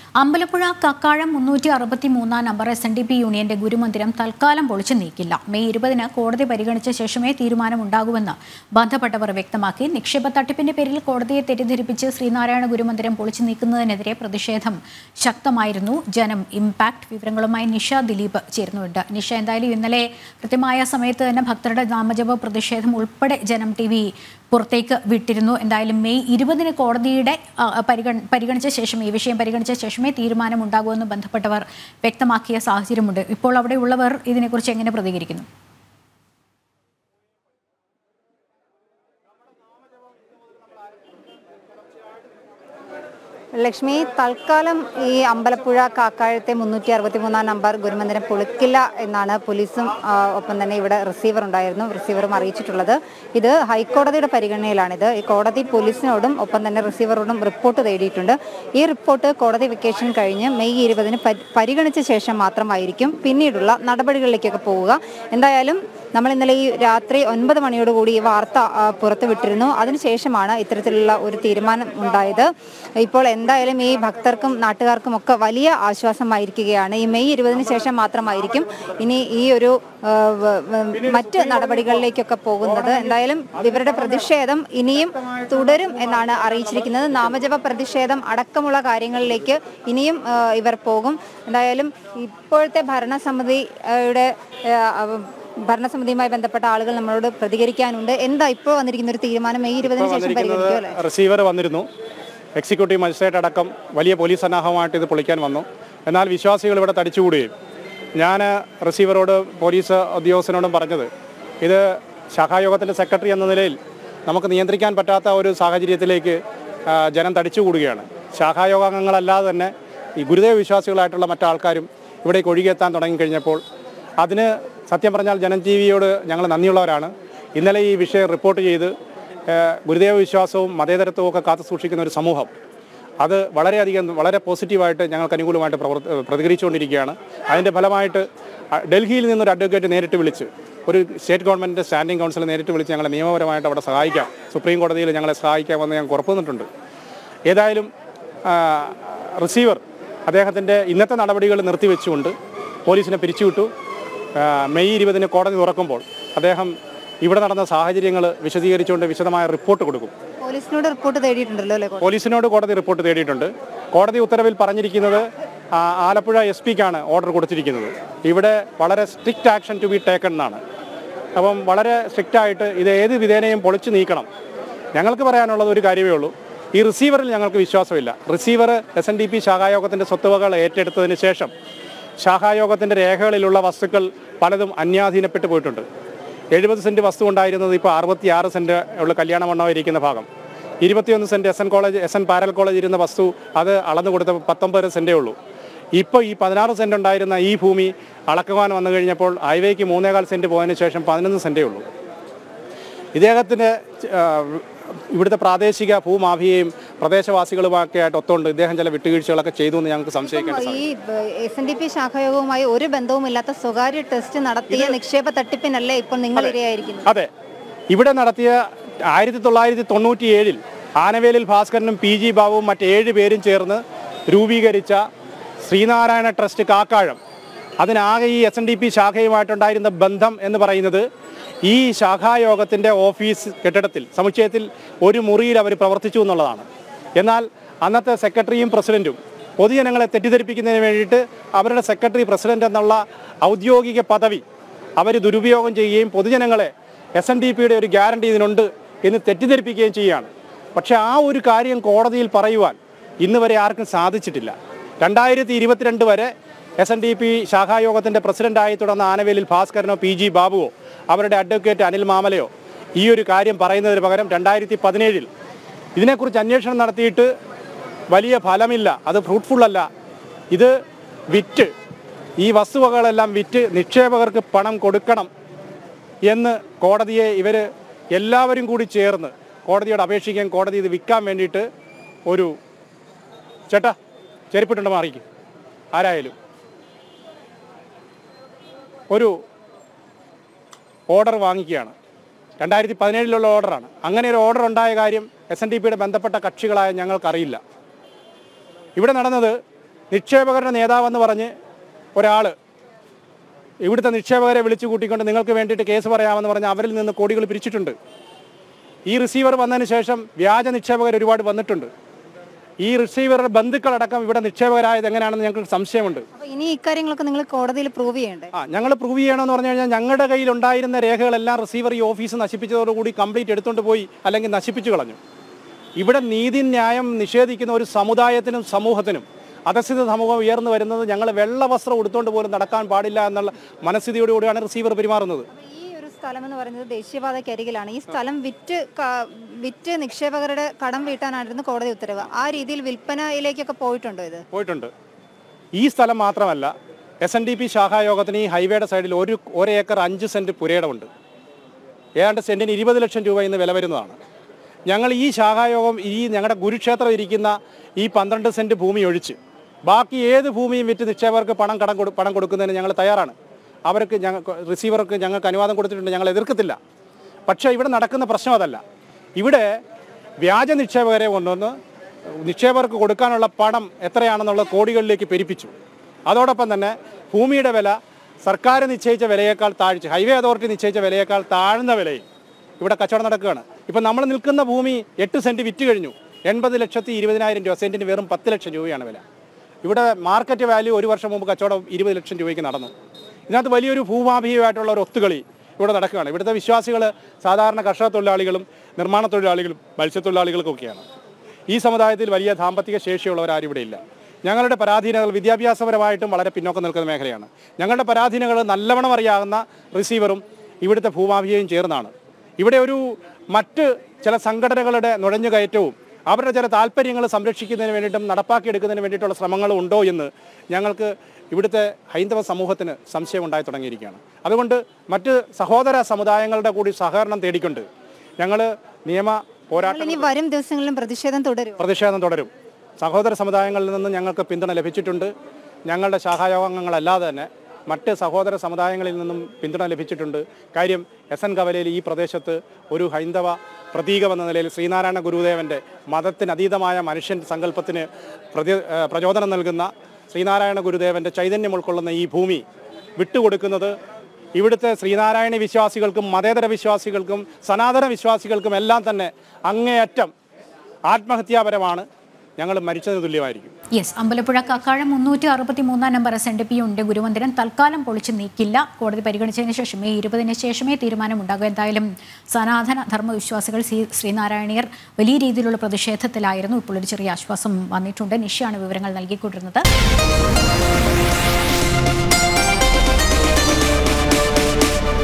അമ്പലപ്പുഴ കക്കാഴം മുന്നൂറ്റി അറുപത്തി മൂന്നാം number S N D P യൂണിയന്റെ ഗുരുമന്ദിരം തൽക്കാലം പൊളിച്ചു നീക്കില്ല മെയ് ഇരുപതിന് കോടതി പരിഗണിച്ച ശേഷമേ തീരുമാനമുണ്ടാകുമെന്ന് ബന്ധപ്പെട്ടവർ വ്യക്തമാക്കി നിക്ഷേപ തട്ടിപ്പിന്റെ പേരിൽ കോടതിയെ തെറ്റിദ്ധരിപ്പിച്ച് ശ്രീനാരായണ ഗുരുമന്ദിരം പൊളിച്ചു നീക്കുന്നതിനെതിരെ പ്രതിഷേധം ശക്തമായിരുന്നു ജനം ഇമ്പാക്ട് വിവരങ്ങളുമായി നിഷ ദിലീപ് ചേരുന്നുണ്ട് നിഷ എന്തായാലും ഇന്നലെ കൃത്യമായ സമയത്ത് തന്നെ ഭക്തരുടെ നാമജപ പ്രതിഷേധം ഉൾപ്പെടെ ജനം ടി വി പുറത്തേക്ക് വിട്ടിരുന്നു എന്തായാലും മെയ് ഇരുപതിന് കോടതിയുടെ ആ, പരിഗണ പരിഗണിച്ച ശേഷം ഈ വിഷയം പരിഗണിച്ച ശേഷമേ തീരുമാനമുണ്ടാകുമെന്ന് ബന്ധപ്പെട്ടവർ വ്യക്തമാക്കിയ സാഹചര്യമുണ്ട് ഇപ്പോൾ അവിടെ ഉള്ളവർ ഇതിനെക്കുറിച്ച് എങ്ങനെ പ്രതികരിക്കുന്നു ലക്ഷ്മി തൽക്കാലം ഈ അമ്പലപ്പുഴ കാക്കാഴത്തെ മുന്നൂറ്റി അറുപത്തി മൂന്നാം നമ്പർ ഗുരുമന്ദിരം പൊളിക്കില്ല എന്നാണ് പോലീസും ആ, ഒപ്പം തന്നെ ഇവിടെ റിസീവർ ഉണ്ടായിരുന്നു റിസീവറും അറിയിച്ചിട്ടുള്ളത് ഇത് ഹൈക്കോടതിയുടെ പരിഗണനയിലാണിത് ഈ കോടതി പോലീസിനോടും ഒപ്പം തന്നെ റിസീവറോടും റിപ്പോർട്ട് തേടിയിട്ടുണ്ട് ഈ റിപ്പോർട്ട് കോടതി വെക്കേഷൻ കഴിഞ്ഞ് മെയ് ഇരുപതിന് പരി- പരിഗണിച്ച ശേഷം മാത്രമായിരിക്കും പിന്നീടുള്ള നടപടികളിലേക്കൊക്കെ പോവുക എന്തായാലും നമ്മൾ ഇന്നലെ ഈ രാത്രി ഒൻപത് മണിയോടുകൂടി ഈ വാർത്ത ആ, പുറത്തുവിട്ടിരുന്നു അതിനുശേഷമാണ് ഇത്തരത്തിലുള്ള ഒരു തീരുമാനം ഉണ്ടായത് ഇപ്പോൾ എന്തായാലും ഈ ഭക്തർക്കും നാട്ടുകാർക്കും ഒക്കെ വലിയ ആശ്വാസമായിരിക്കുകയാണ് ഈ മെയ് ഇരുപതിന് ശേഷം മാത്രമായിരിക്കും ഇനി ഈ ഒരു ആ, വ- വ- മറ്റ് നടപടികളിലേക്കൊക്കെ പോകുന്നത് എന്തായാലും ഇവരുടെ പ്രതിഷേധം ഇനിയും തുടരും എന്നാണ് അറിയിച്ചിരിക്കുന്നത് നാമജപ പ്രതിഷേധം അടക്കമുള്ള കാര്യങ്ങളിലേക്ക് ഇനിയും ആ, ഇവർ പോകും എന്തായാലും ഇപ്പോഴത്തെ ഭരണസമിതിയുടെ ആ, ഭരണസമിതിയുമായി ബന്ധപ്പെട്ട ആളുകൾ നമ്മളോട് പ്രതികരിക്കാനുണ്ട് എന്താ ഇപ്പോൾ വന്നിരിക്കുന്ന ഒരു തീരുമാനം മെയ് ഇരുപതിന് ശേഷം പരിഗണിക്കും അല്ലേ റിസീവർ വന്നിരുന്നു എക്സിക്യൂട്ടീവ് മജിസ്ട്രേറ്റ് അടക്കം വലിയ പോലീസ് സന്നാഹമായിട്ട് ഇത് പൊളിക്കാൻ വന്നു എന്നാൽ വിശ്വാസികൾ ഇവിടെ തടിച്ചുകൂടുകയും ഞാൻ റിസീവറോട് പോലീസ് ഉദ്യോഗസ്ഥനോടും പറഞ്ഞത് ഇത് ശാഖായോഗത്തിൻ്റെ സെക്രട്ടറി എന്ന നിലയിൽ നമുക്ക് നിയന്ത്രിക്കാൻ പറ്റാത്ത ഒരു സാഹചര്യത്തിലേക്ക് ആ, ജനം തടിച്ചുകൂടുകയാണ് ശാഖായോഗാംഗങ്ങളല്ലാതെ തന്നെ ഈ ഗുരുദേവ വിശ്വാസികളായിട്ടുള്ള മറ്റാൾക്കാരും ഇവിടേക്ക് ഒഴുകിയെത്താൻ തുടങ്ങിക്കഴിഞ്ഞപ്പോൾ അതിന് സത്യം പറഞ്ഞാൽ ജനജീവിയോട് ഞങ്ങൾ നന്ദിയുള്ളവരാണ് ഇന്നലെ ഈ വിഷയം റിപ്പോർട്ട് ചെയ്ത് ഏഹ്, ഗുരുദേവ വിശ്വാസവും മതേതരത്വവും ഒക്കെ കാത്തു സൂക്ഷിക്കുന്ന ഒരു സമൂഹം അത് വളരെയധികം വളരെ പോസിറ്റീവായിട്ട് ഞങ്ങൾക്ക് അനുകൂലമായിട്ട് പ്രവർത്തി പ്രതികരിച്ചുകൊണ്ടിരിക്കുകയാണ് അതിൻ്റെ ഫലമായിട്ട് അ- ഡൽഹിയിൽ നിന്നൊരു അഡ്വക്കേറ്റ് നേരിട്ട് വിളിച്ച് ഒരു സ്റ്റേറ്റ് ഗവൺമെൻറ് സ്റ്റാൻഡിംഗ് കൗൺസിൽ നേരിട്ട് വിളിച്ച് ഞങ്ങളെ നിയമപരമായിട്ട് അവിടെ സഹായിക്കാം സുപ്രീം കോടതിയിൽ ഞങ്ങളെ സഹായിക്കാമെന്ന് ഞങ്ങൾക്ക് ഉറപ്പ് തന്നിട്ടുണ്ട് ഏതായാലും ആ, റിസീവർ അദ്ദേഹത്തിൻ്റെ ഇന്നത്തെ നടപടികൾ നിർത്തിവെച്ചുകൊണ്ട് പോലീസിനെ പിരിച്ചുവിട്ടു ആ, മെയ് ഇരുപതിന് കോടതി തുറക്കുമ്പോൾ അദ്ദേഹം ഇവിടെ നടന്ന സാഹചര്യങ്ങൾ വിശദീകരിച്ചുകൊണ്ട് വിശദമായ റിപ്പോർട്ട് കൊടുക്കും പോലീസിനോട് റിപ്പോർട്ട് തേടിയിട്ടുണ്ടല്ലോ അല്ലേ പോലീസിനോട് കോടതി റിപ്പോർട്ട് തേടിയിട്ടുണ്ട് കോടതി ഉത്തരവിൽ പറഞ്ഞിരിക്കുന്നത് ആ, ആലപ്പുഴ എസ് പിക്കാണ് ഓർഡർ കൊടുത്തിരിക്കുന്നത് ഇവിടെ വളരെ strict action to be taken എന്നാണ് അപ്പം വളരെ സ്ട്രിക്റ്റ് ആയിട്ട് ഇത് ഏത് വിധേനയും പൊളിച്ചു നീക്കണം ഞങ്ങൾക്ക് പറയാനുള്ളത് ഒരു കാര്യമേ ഉള്ളൂ ഈ റിസീവറിൽ ഞങ്ങൾക്ക് വിശ്വാസമില്ല receiver S N D P ശാഖായോഗത്തിൻ്റെ സ്വത്തുവകൾ ഏറ്റെടുത്തതിന് ശേഷം ശാഖായോഗത്തിൻ്റെ രേഖകളിലുള്ള വസ്തുക്കൾ പലതും അന്യാധീനപ്പെട്ടു പോയിട്ടുണ്ട് എഴുപത് സെൻറ്റ് വസ്തു ഉണ്ടായിരുന്നത് ഇപ്പോൾ അറുപത്തിയാറ് സെൻറ്റ് ഉള്ള കല്യാണ മണ്ഡപം ഇരിക്കുന്ന ഭാഗം ഇരുപത്തിയൊന്ന് cent S N college S N parallel college ഇരുന്ന വസ്തു അത് അളന്നു കൊടുത്തപ്പോൾ പത്തൊമ്പത് സെൻറ്റേ ഉള്ളൂ ഇപ്പോൾ ഈ പതിനാറ് സെൻറ്റ് ഉണ്ടായിരുന്ന ഈ ഭൂമി അളക്കുവാൻ വന്നു കഴിഞ്ഞപ്പോൾ ഹൈവേക്ക് മൂന്നേകാൽ സെൻറ്റ് പോയതിനു ശേഷം പതിനൊന്ന് സെൻറ്റേ ഉള്ളൂ ഇദ്ദേഹത്തിൻ്റെ ആ, ഇവിടുത്തെ പ്രാദേശിക ഭൂമാഫിയയും പ്രദേശവാസികളുമൊക്കെ ആയിട്ട് ഒത്തുകൊണ്ട് ഇദ്ദേഹം ചില വിട്ടുവീഴ്ചകളൊക്കെ ചെയ്തു എന്ന് ഞങ്ങൾക്ക് സംശയിക്കേണ്ട ഈ എസ് എൻ ഡി പി ശാഖായോഗവുമായി ഒരു ബന്ധവുമില്ലാത്ത സ്വകാര്യ ടെസ്റ്റ് നടത്തിയ നിക്ഷേപ തട്ടിപ്പിനല്ലേ ഇപ്പോൾ നിങ്ങൾ ഇരയായിരിക്കുന്നത് അതെ ഇവിടെ നടത്തിയ ആയിരത്തി തൊള്ളായിരത്തി തൊണ്ണൂറ്റി ഏഴിൽ ആനവേലിൽ ഭാസ്കരനും പി ജി ബാബുവും മറ്റേഴ് പേരും ചേർന്ന് രൂപീകരിച്ച ശ്രീനാരായണ ട്രസ്റ്റ് കാക്കാഴം അതിനാകെ ഈ എസ് എൻ ഡി പി ശാഖയുമായിട്ടുണ്ടായിരുന്ന ബന്ധം എന്ന് പറയുന്നത് ഈ ശാഖായോഗത്തിൻ്റെ ഓഫീസ് കെട്ടിടത്തിൽ സമുച്ചയത്തിൽ ഒരു മുറിയിൽ അവർ പ്രവർത്തിച്ചു എന്നുള്ളതാണ് എന്നാൽ അന്നത്തെ സെക്രട്ടറിയും പ്രസിഡന്റും പൊതുജനങ്ങളെ തെറ്റിദ്ധരിപ്പിക്കുന്നതിന് വേണ്ടിയിട്ട് അവരുടെ സെക്രട്ടറി പ്രസിഡന്റ് എന്നുള്ള ഔദ്യോഗിക പദവി അവർ ദുരുപയോഗം ചെയ്യുകയും പൊതുജനങ്ങളെ എസ് എൻ ഡി പിയുടെ ഒരു ഗ്യാരണ്ടി ഇതിനുണ്ട് എന്ന് തെറ്റിദ്ധരിപ്പിക്കുകയും ചെയ്യുകയാണ് പക്ഷേ ആ ഒരു കാര്യം കോടതിയിൽ പറയുവാൻ ഇന്ന് വരെ ആർക്കും സാധിച്ചിട്ടില്ല രണ്ടായിരത്തി ഇരുപത്തിരണ്ട് വരെ എസ് എൻ ഡി പി ശാഖായോഗത്തിൻ്റെ പ്രസിഡന്റായി തുടർന്ന ആനവേലിൽ ഭാസ്കരനോ പി ജി ബാബുവോ അവരുടെ അഡ്വക്കേറ്റ് അനിൽ മാമലയോ ഈ ഒരു കാര്യം പറയുന്നതിന് പകരം രണ്ടായിരത്തി പതിനേഴിൽ ഇതിനെക്കുറിച്ച് അന്വേഷണം നടത്തിയിട്ട് വലിയ ഫലമില്ല അത് ഫ്രൂട്ട്ഫുൾ അല്ല ഇത് വിറ്റ് ഈ വസ്തുവകകളെല്ലാം വിറ്റ് നിക്ഷേപകർക്ക് പണം കൊടുക്കണം എന്ന് കോടതിയെ ഇവർ എല്ലാവരും കൂടി ചേർന്ന് കോടതിയോട് അപേക്ഷിക്കാൻ കോടതി ഇത് വിൽക്കാൻ വേണ്ടിയിട്ട് ഒരു ചേട്ടാ ചെരുപ്പിട്ടുണ്ട് മാറിക്ക് ആരായാലും ഒരു ഓർഡർ വാങ്ങിക്കുകയാണ് രണ്ടായിരത്തി പതിനേഴിലുള്ള ഓർഡറാണ് അങ്ങനെ ഒരു ഓർഡർ ഉണ്ടായ കാര്യം എസ് എൻ ഡി പിയുടെ ബന്ധപ്പെട്ട കക്ഷികളായ ഞങ്ങൾക്കറിയില്ല ഇവിടെ നടന്നത് നിക്ഷേപകരുടെ നേതാവെന്ന് പറഞ്ഞ് ഒരാൾ ഇവിടുത്തെ നിക്ഷേപകരെ വിളിച്ചു കൂട്ടിക്കൊണ്ട് നിങ്ങൾക്ക് വേണ്ടിയിട്ട് കേസ് പറയാമെന്ന് പറഞ്ഞ് അവരിൽ നിന്ന് കോടികൾ പിരിച്ചിട്ടുണ്ട് ഈ റിസീവർ വന്നതിന് ശേഷം വ്യാജ നിക്ഷേപകർ ഒരുപാട് വന്നിട്ടുണ്ട് ഈ റിസീവറുടെ ബന്ധുക്കളടക്കം ഇവിടെ നിക്ഷേപകരായത് എങ്ങനെയാണെന്ന് ഞങ്ങൾക്ക് സംശയമുണ്ട് അപ്പൊ ഇനി ഇക്കാര്യങ്ങളൊക്കെ നിങ്ങൾ കോടതിയിൽ പ്രൂവ് ചെയ്യണ്ടേ ആ ഞങ്ങൾ പ്രൂവ് ചെയ്യണമെന്ന് പറഞ്ഞു കഴിഞ്ഞാൽ ഞങ്ങളുടെ കയ്യിൽ ഉണ്ടായിരുന്ന രേഖകളെല്ലാം റിസീവർ ഈ ഓഫീസ് നശിപ്പിച്ചതോടുകൂടി കംപ്ലീറ്റ് എടുത്തുകൊണ്ട് പോയി അല്ലെങ്കിൽ നശിപ്പിച്ചു കളഞ്ഞു ഇവിടെ നീതിന്യായം നിഷേധിക്കുന്ന ഒരു സമുദായത്തിനും സമൂഹത്തിനും അധസ്ഥിത സമൂഹം ഉയർന്നു വരുന്നത് ഞങ്ങൾ വെള്ള വസ്ത്രം ഉടുത്തുകൊണ്ട് പോലും നടക്കാൻ പാടില്ല എന്നുള്ള മനസ്ഥിതിയോടുകൂടിയാണ് റിസീവർ പെരുമാറുന്നത് അപ്പൊ ഈ ഒരു സ്ഥലം എന്ന് പറയുന്നത് ദേശീയപാതയ്ക്കരികിലാണ് ഈ സ്ഥലം വിറ്റ് ക- വിറ്റ് നിക്ഷേപകരുടെ കടം വീട്ടാനായിരുന്നു കോടതി ഉത്തരവ് ആ രീതിയിൽ വിൽപ്പനയിലേക്കൊക്കെ പോയിട്ടുണ്ടോ ഇത് പോയിട്ടുണ്ട് ഈ സ്ഥലം മാത്രമല്ല എസ് എൻ ഡി പി ശാഖായോഗത്തിന് ഈ ഹൈവേയുടെ സൈഡിൽ ഒരു ഒരു ഏക്കർ അഞ്ച് സെൻറ്റ് പുരയിടമുണ്ട് ഏതാണ്ട് സെൻറ്റിന് ഇരുപത് ലക്ഷം രൂപ ഇന്ന് വില വരുന്നതാണ് ഞങ്ങൾ ഈ ശാഖായോഗം ഈ ഞങ്ങളുടെ ഗുരുക്ഷേത്രം ഇരിക്കുന്ന ഈ പന്ത്രണ്ട് സെൻറ്റ് ഭൂമി ഒഴിച്ച് ബാക്കി ഏത് ഭൂമിയും വിറ്റ് നിക്ഷേപകർക്ക് പണം കടം കൊടു പണം കൊടുക്കുന്നതിന് ഞങ്ങൾ തയ്യാറാണ് അവർക്ക് ഞങ്ങൾ റിസീവർക്ക് ഞങ്ങൾക്ക് അനുവാദം കൊടുത്തിട്ടുണ്ട് ഞങ്ങൾ എതിർക്കത്തില്ല പക്ഷേ ഇവിടെ നടക്കുന്ന പ്രശ്നം അതല്ല ഇവിടെ വ്യാജ നിക്ഷേപകരെ കൊണ്ടുവന്ന് നിക്ഷേപകർക്ക് കൊടുക്കാനുള്ള പണം എത്രയാണെന്നുള്ള കോടികളിലേക്ക് പെരുപ്പിച്ചു അതോടൊപ്പം തന്നെ ഭൂമിയുടെ വില സർക്കാർ നിശ്ചയിച്ച വിലയേക്കാൾ താഴ്ച ഹൈവേ അതോറിറ്റി നിശ്ചയിച്ച വിലയേക്കാൾ താഴ്ന്ന വിലയിൽ ഇവിടെ കച്ചവടം നടക്കുകയാണ് ഇപ്പം നമ്മൾ നിൽക്കുന്ന ഭൂമി എട്ട് സെൻറ്റ് വിറ്റ് കഴിഞ്ഞു എൺപത് ലക്ഷത്തി ഇരുപതിനായിരം രൂപ സെൻറ്റിന് വെറും പത്ത് ലക്ഷം രൂപയാണ് വില ഇവിടെ മാർക്കറ്റ് വാല്യൂ ഒരു വർഷം മുമ്പ് കച്ചവടം ഇരുപത് ലക്ഷം രൂപയ്ക്ക് നടന്നു ഇതിനകത്ത് വലിയൊരു ഭൂമാഫിയുമായിട്ടുള്ള ഒരു ഒത്തുകളി ഇവിടെ നടക്കുകയാണ് ഇവിടുത്തെ വിശ്വാസികൾ സാധാരണ കർഷക തൊഴിലാളികളും നിർമ്മാണ തൊഴിലാളികളും മത്സ്യത്തൊഴിലാളികൾക്കൊക്കെയാണ് ഈ സമുദായത്തിൽ വലിയ സാമ്പത്തിക ശേഷിയുള്ളവരാരും ഇവിടെ ഇല്ല ഞങ്ങളുടെ പരാധീനതകൾ വിദ്യാഭ്യാസപരമായിട്ടും വളരെ പിന്നോക്കം നിൽക്കുന്ന മേഖലയാണ് ഞങ്ങളുടെ പരാധീനകൾ നല്ലവണ്ണം അറിയാവുന്ന റിസീവറും ഇവിടുത്തെ ഭൂമാഫിയയും ചേർന്നാണ് ഇവിടെ ഒരു മറ്റ് ചില സംഘടനകളുടെ നുഴഞ്ഞുകയറ്റവും അവരുടെ ചില താല്പര്യങ്ങൾ സംരക്ഷിക്കുന്നതിന് വേണ്ടിയിട്ടും നടപ്പാക്കിയെടുക്കുന്നതിന് വേണ്ടിയിട്ടുള്ള ശ്രമങ്ങൾ ഉണ്ടോ എന്ന് ഞങ്ങൾക്ക് ഇവിടുത്തെ ഹൈന്ദവ സമൂഹത്തിന് സംശയം ഉണ്ടായി തുടങ്ങിയിരിക്കുകയാണ് അതുകൊണ്ട് മറ്റ് സഹോദര സമുദായങ്ങളുടെ കൂടി സഹകരണം തേടിക്കൊണ്ട് ഞങ്ങൾ നിയമ പോരാട്ടം ഇനി വരും ദിവസങ്ങളിലും പ്രതിഷേധം തുടരും പ്രതിഷേധം തുടരും സഹോദര സമുദായങ്ങളിൽ നിന്ന് ഞങ്ങൾക്ക് പിന്തുണ ലഭിച്ചിട്ടുണ്ട് ഞങ്ങളുടെ ശാഖായോഗങ്ങളല്ലാതെ തന്നെ മറ്റ് സഹോദര സമുദായങ്ങളിൽ നിന്നും പിന്തുണ ലഭിച്ചിട്ടുണ്ട് കാര്യം എസ് എൻ കവലയിൽ ഈ പ്രദേശത്ത് ഒരു ഹൈന്ദവ പ്രതീകമെന്ന നിലയിൽ ശ്രീനാരായണ ഗുരുദേവൻ്റെ മതത്തിനതീതമായ മനുഷ്യൻ സങ്കല്പത്തിന് പ്രതി ഏഹ് പ്രചോദനം നൽകുന്ന ശ്രീനാരായണ ഗുരുദേവൻ്റെ ചൈതന്യം ഉൾക്കൊള്ളുന്ന ഈ ഭൂമി വിട്ടുകൊടുക്കുന്നത് ഇവിടുത്തെ ശ്രീനാരായണ വിശ്വാസികൾക്കും മതേതര വിശ്വാസികൾക്കും സനാതന വിശ്വാസികൾക്കും എല്ലാം തന്നെ അങ്ങേയറ്റം ആത്മഹത്യാപരമാണ് ഞങ്ങൾ മരിച്ചതിന് തുല്യമായിരിക്കും യെസ് അമ്പലപ്പുഴ കക്കാഴം മുന്നൂറ്റി അറുപത്തി മൂന്നാം number S N D P unit ഗുരുമന്ദിരം തൽക്കാലം പൊളിച്ചു നീക്കില്ല കോടതി പരിഗണിച്ചതിന് ശേഷം മെയ് ഇരുപതിന് ശേഷമേ തീരുമാനമുണ്ടാകൂ എന്തായാലും സനാതന ധർമ്മവിശ്വാസികൾ ശ്രീ ശ്രീനാരായണീയർ വലിയ രീതിയിലുള്ള പ്രതിഷേധത്തിലായിരുന്നു ഇപ്പോൾ ഒരു ചെറിയ ആശ്വാസം വന്നിട്ടുണ്ട് നിഷയാണ് വിവരങ്ങൾ നൽകിക്കൊണ്ടിരുന്നത്